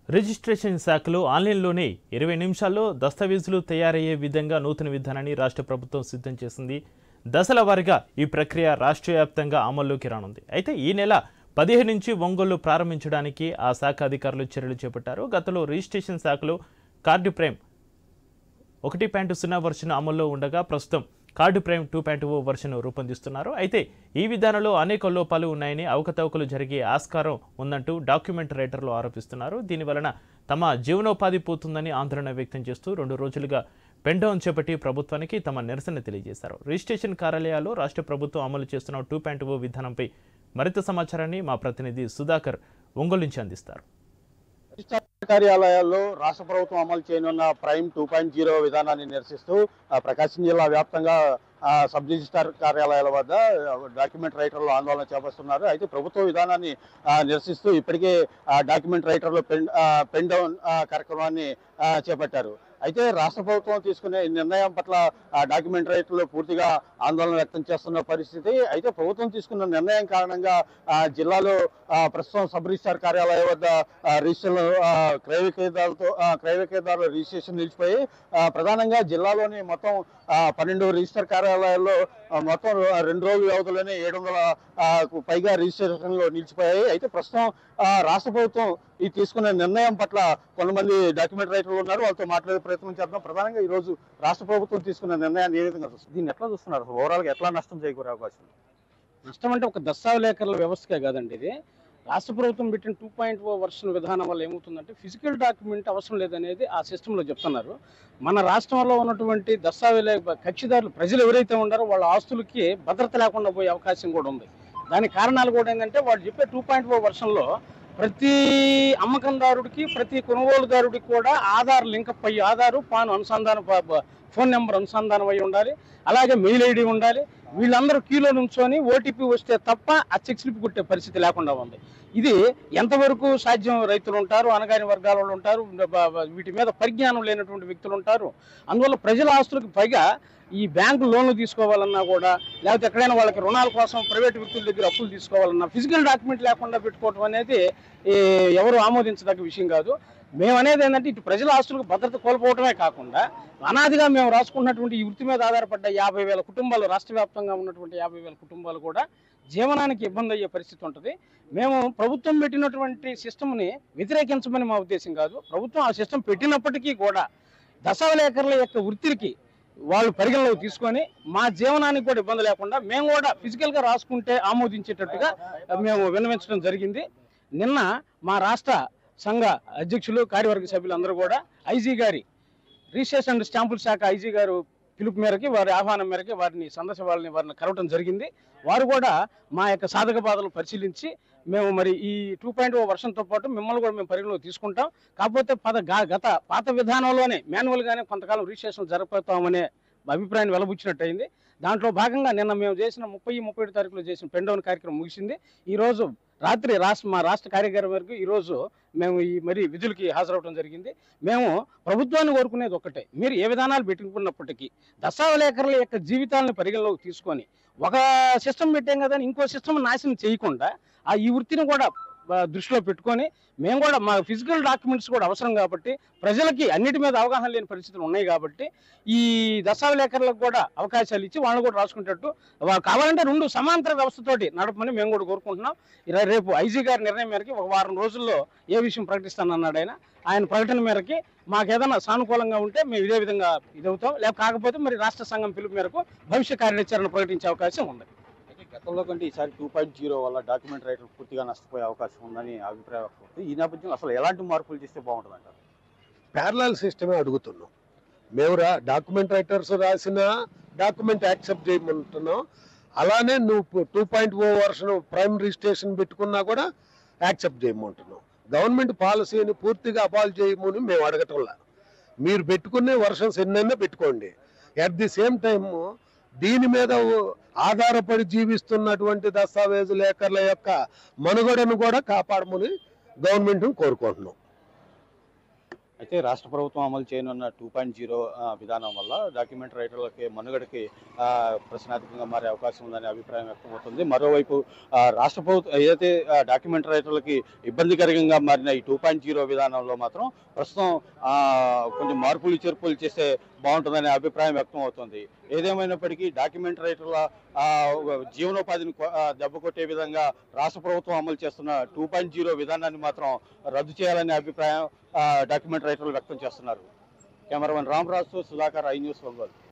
Registration శాఖలో ఆన్లైన్లోనే ఇరవై నిమిషాల్లో దస్తావేజులు తయారయ్యే విధంగా నూతన విధానాన్ని రాష్ట్ర ప్రభుత్వం సిద్ధం చేసింది దశల వారీగా ఈ ప్రక్రియ రాష్ట్ర వ్యాప్తంగా అమల్లోకి రానుంది అయితే ఈ నెల పదిహేను నుంచి ఒంగోలు ప్రారంభించడానికి ఆ శాఖ అధికారులు చర్యలు చేపట్టారు గతంలో రిజిస్ట్రేషన్ శాఖలో కార్డు ప్రైమ్ ఒకటి పాయింట్ సున్నా వర్షన్ అమల్లో ఉండగా ప్రస్తుతం card prime two point O version రూపొందిస్తున్నారు అయితే ఈ విధానంలో అనేక లోపాలు ఉన్నాయని అవకతవకలు జరిగే ఆస్కారం ఉందంటూ డాక్యుమెంట్ రైటర్లు ఆరోపిస్తున్నారు దీనివలన తమ జీవనోపాధి పోతుందని ఆందోళన వ్యక్తం చేస్తూ రెండు రోజులుగా పెండౌన్ చేపట్టి ప్రభుత్వానికి తమ నిరసన తెలియజేశారు రిజిస్ట్రేషన్ కార్యాలయాల్లో రాష్ట్ర ప్రభుత్వం అమలు చేస్తున్న టూ పాయింట్ ఓ విధానంపై మరింత సమాచారాన్ని మా ప్రతినిధి సుధాకర్ ఒంగోలు నుంచి అందిస్తారు రిజిస్ట్రార్ కార్యాలయాల్లో రాష్ట్ర ప్రభుత్వం అమలు చేయనున్న ప్రైమ్ టూ పాయింట్ జీరో విధానాన్ని నిరసిస్తూ ఆ, ప్రకాశం జిల్లా వ్యాప్తంగా ఆ, సబ్ రిజిస్ట్రార్ కార్యాలయాల వద్ద ఆ, డాక్యుమెంట్ రైటర్లు ఆందోళన చేపడుతున్నారు అయితే ప్రభుత్వ విధానాన్ని ఆ, నిరసిస్తూ ఇప్పటికే ఆ, డాక్యుమెంట్ రైటర్లు పెన్ ఆ, పెన్ డౌన్ ఆ, కార్యక్రమాన్ని ఆ, చేపట్టారు అయితే రాష్ట్ర ప్రభుత్వం తీసుకునే ఈ నిర్ణయం పట్ల ఆ, డాక్యుమెంట్ రైటర్లు పూర్తిగా ఆందోళన వ్యక్తం చేస్తున్న పరిస్థితి అయితే ప్రభుత్వం తీసుకున్న నిర్ణయం కారణంగా ఆ, జిల్లాలో ఆ, ప్రస్తుతం సబ్ రిజిస్ట్రార్ కార్యాలయం వద్ద ఆ, రిజిస్ట్రేషన్ ఆ, క్రయ విక్రయదారులతో ఆ, క్రయ విక్రయదారుల రిజిస్ట్రేషన్ నిలిచిపోయి ఆ, ప్రధానంగా జిల్లాలోని మొత్తం ఆ, పన్నెండు రిజిస్టర్ కార్యాలయాల్లో ఆ, మొత్తం రెండు రోజుల వ్యవధిలోనే ఏడు వందల ఆ, కు పైగా రిజిస్ట్రేషన్లు నిలిచిపోయాయి అయితే ప్రస్తుతం ఆ, రాష్ట్ర ప్రభుత్వం ఈ తీసుకున్న నిర్ణయం పట్ల కొంతమంది డాక్యుమెంట్ రైటర్లు ఉన్నారు వాళ్ళతో మాట్లాడే ప్రయత్నం చేద్దాం ప్రధానంగా ఈ రోజు రాష్ట్ర ప్రభుత్వం తీసుకున్న నిర్ణయాన్ని ఏ విధంగా చూస్తారు దీన్ని ఎట్లా చూస్తున్నారు ఓవరాల్ గా ఎట్లా నష్టం చేకూరే అవకాశం ఉంది? నష్టం అంటే ఒక దస్తావేలేఖర్ల వ్యవస్థకే కాదండి ఇది రాష్ట్ర ప్రభుత్వం పెట్టిన టూ పాయింట్ ఓ వర్షన్ విధానం వల్ల ఏమవుతుందంటే ఫిజికల్ డాక్యుమెంట్ అవసరం లేదనేది ఆ సిస్టంలో చెప్తున్నారు మన రాష్ట్రంలో ఉన్నటువంటి దస్తావేలే కక్షిదారులు ప్రజలు ఎవరైతే ఉన్నారో వాళ్ళ ఆస్తులకి భద్రత లేకుండా పోయే అవకాశం కూడా ఉంది దానికి కారణాలు కూడా ఏంటంటే వాళ్ళు చెప్పే టూ పాయింట్ ఓ వర్షన్లో ప్రతి అమ్మకందారుడికి ప్రతి కొనుగోలుదారుడికి కూడా ఆధార్ లింకప్ అయ్యి ఆధారు పాన్ అనుసంధానం ప- ప- ఫోన్ నెంబర్ అనుసంధానం అయి ఉండాలి అలాగే మెయిల్ ఐడి ఉండాలి వీళ్ళందరూ క్యూలో నుంచొని ఓటీపీ వస్తే తప్ప ఆ చెక్ స్లిప్ కొట్టే పరిస్థితి లేకుండా ఉంది ఇది ఎంతవరకు సాధ్యం రైతులు ఉంటారు అనగాని వర్గాల వాళ్ళు ఉంటారు బ- బ- వీటి మీద పరిజ్ఞానం లేనటువంటి వ్యక్తులు ఉంటారు అందువల్ల ప్రజల ఆస్తులకు పైగా ఈ బ్యాంకు లోన్లు తీసుకోవాలన్నా కూడా లేకపోతే ఎక్కడైనా వాళ్ళకి రుణాల కోసం ప్రైవేట్ వ్యక్తుల దగ్గర అప్పులు తీసుకోవాలన్నా ఫిజికల్ డాక్యుమెంట్ లేకుండా పెట్టుకోవడం అనేది ఈ, ఎవరు ఆమోదించదగ్గ విషయం కాదు మేము అనేది ఏంటంటే ఇటు ప్రజల ఆస్తులకు భద్రత కోల్పోవటమే కాకుండా అనాదిగా మేము రాసుకున్నటువంటి ఈ వృత్తి మీద ఆధారపడ్డ యాభై వేల కుటుంబాలు రాష్ట్ర వ్యాప్తంగా ఉన్నటువంటి యాభై వేల కుటుంబాలు కూడా జీవనానికి ఇబ్బంది అయ్యే పరిస్థితి ఉంటుంది మేము ప్రభుత్వం పెట్టినటువంటి సిస్టమ్ని వ్యతిరేకించమని మా ఉద్దేశం కాదు ప్రభుత్వం ఆ సిస్టమ్ పెట్టినప్పటికీ కూడా దశావలేకరుల యొక్క వృత్తికి వాళ్ళు పరిగణలోకి తీసుకొని మా జీవనానికి కూడా ఇబ్బంది లేకుండా మేము కూడా ఫిజికల్గా రాసుకుంటే ఆమోదించేటట్టుగా మేము విన్నవించడం జరిగింది నిన్న మా రాష్ట్ర సంఘ అధ్యక్షులు కార్యవర్గ సభ్యులు అందరూ కూడా ఐజీ గారి రిజిస్ట్రేషన్ అండ్ స్టాంపుల శాఖ ఐజీ గారు పిలుపు మేరకి వారి ఆహ్వానం మేరకి వారిని సందర్శ వాళ్ళని వారిని కలవటం జరిగింది వారు కూడా మా యొక్క సాధక బాధలు పరిశీలించి మేము మరి ఈ టూ పాయింట్ ఓ వర్షంతో పాటు మిమ్మల్ని కూడా మేము పరిగణలోకి తీసుకుంటాం కాకపోతే పద గా- గత పాత విధానంలోనే మాన్యువల్గానే కొంతకాలం రిజిస్ట్రేషన్ జరపతామనే అభిప్రాయాన్ని వెలబుచ్చినట్టు అయింది దాంట్లో భాగంగా నిన్న మేము చేసిన ముప్పై ముప్పై ఏడు తారీఖులో చేసిన పెండౌన్ కార్యక్రమం ముగిసింది ఈ రోజు రాత్రి రాష్ట్ర మా రాష్ట్ర కార్యక్రమం వరకు ఈ రోజు మేము ఈ మరి విధులకి హాజరవడం జరిగింది మేము ప్రభుత్వాన్ని కోరుకునేది ఒక్కటే మీరు ఏ విధానాలు పెట్టుకున్నప్పటికీ దశావలేకరుల యొక్క జీవితాలను పరిగణలోకి తీసుకొని ఒక సిస్టమ్ పెట్టాం కదా అని ఇంకో సిస్టమ్ నాశనం చేయకుండా ఆ ఈ వృత్తిని కూడా ఆ, దృష్టిలో పెట్టుకొని మేము కూడా మా ఫిజికల్ డాక్యుమెంట్స్ కూడా అవసరం కాబట్టి ప్రజలకి అన్నిటి మీద అవగాహన లేని పరిస్థితులు ఉన్నాయి కాబట్టి ఈ దశావలేకరులకు కూడా అవకాశాలు ఇచ్చి వాళ్ళని కూడా రాసుకునేటట్టు వా- కావాలంటే రెండు సమాంతర వ్యవస్థతోటి నడపమని మేము కూడా కోరుకుంటున్నాం ఇలా రేపు ఐజీ గారి నిర్ణయం మేరకు ఒక వారం రోజుల్లో ఏ విషయం ప్రకటిస్తానన్నాడు ఆయన ఆయన ప్రకటన మేరకి మాకు ఏదైనా సానుకూలంగా ఉంటే మేము ఇదే విధంగా ఇదవుతాం లేక కాకపోతే మరి రాష్ట్ర సంఘం పిలుపు మేరకు భవిష్య కార్యాచరణ ప్రకటించే అవకాశం ఉంది అయితే గతంలో కంటే ఈసారి టూ పాయింట్ జీరో వల్ల డాక్యుమెంట్ రైటర్లు పూర్తిగా నష్టపోయే అవకాశం ఉందని అభిప్రాయం వ్యక్తం అవుతుంది. ఈ నేపథ్యంలో అసలు ఎలాంటి మార్పులు చేస్తే బాగుంటుంది అంటారు ప్యారలల్ సిస్టమే అడుగుతున్నాం మేము రా డాక్యుమెంట్ రైటర్స్ రాసిన డాక్యుమెంట్ యాక్సెప్ట్ చేయమంటున్నాం అలానే నువ్వు two point O version prime registration పెట్టుకున్నా కూడా యాక్సెప్ట్ చేయమంటున్నాం గవర్నమెంట్ పాలసీని పూర్తిగా అపాల్ చేయమని మేము అడగటంలా మీరు పెట్టుకునే వర్షన్స్ ఎన్నైనా పెట్టుకోండి అట్ ది సేమ్ టైమ్ దీని మీద ఆధారపడి జీవిస్తున్నటువంటి దస్తావేజు లేఖర్ల యొక్క మనుగడను కూడా కాపాడమని గవర్నమెంట్ను కోరుకుంటున్నాం అయితే రాష్ట్ర ప్రభుత్వం అమలు చేయనున్న టూ పాయింట్ జీరో విధానం వల్ల డాక్యుమెంట్ రైటర్లకి మనుగడకి ఆ, ప్రశ్నార్థకంగా మారే అవకాశం ఉందనే అభిప్రాయం వ్యక్తమవుతుంది మరోవైపు ఆ, రాష్ట్ర ప్రభుత్వం ఏదైతే డాక్యుమెంట్ రైటర్లకి ఇబ్బందికరంగా మారిన ఈ టూ పాయింట్ జీరో విధానంలో మాత్రం ప్రస్తుతం ఆ, కొంచెం మార్పులు చేర్పులు చేస్తే బాగుంటుందనే అభిప్రాయం వ్యక్తం అవుతుంది ఏదేమైనప్పటికీ డాక్యుమెంట్ రైటర్ల ఆ, జీవనోపాధిని కొ- ఆ, దెబ్బ కొట్టే విధంగా రాష్ట్ర ప్రభుత్వం అమలు చేస్తున్న టూ పాయింట్ జీరో విధానాన్ని మాత్రం రద్దు చేయాలనే అభిప్రాయం ఆ, డాక్యుమెంట్ రైటర్లు వ్యక్తం చేస్తున్నారు cameraman Ramaraju Sudhakar I news Ongole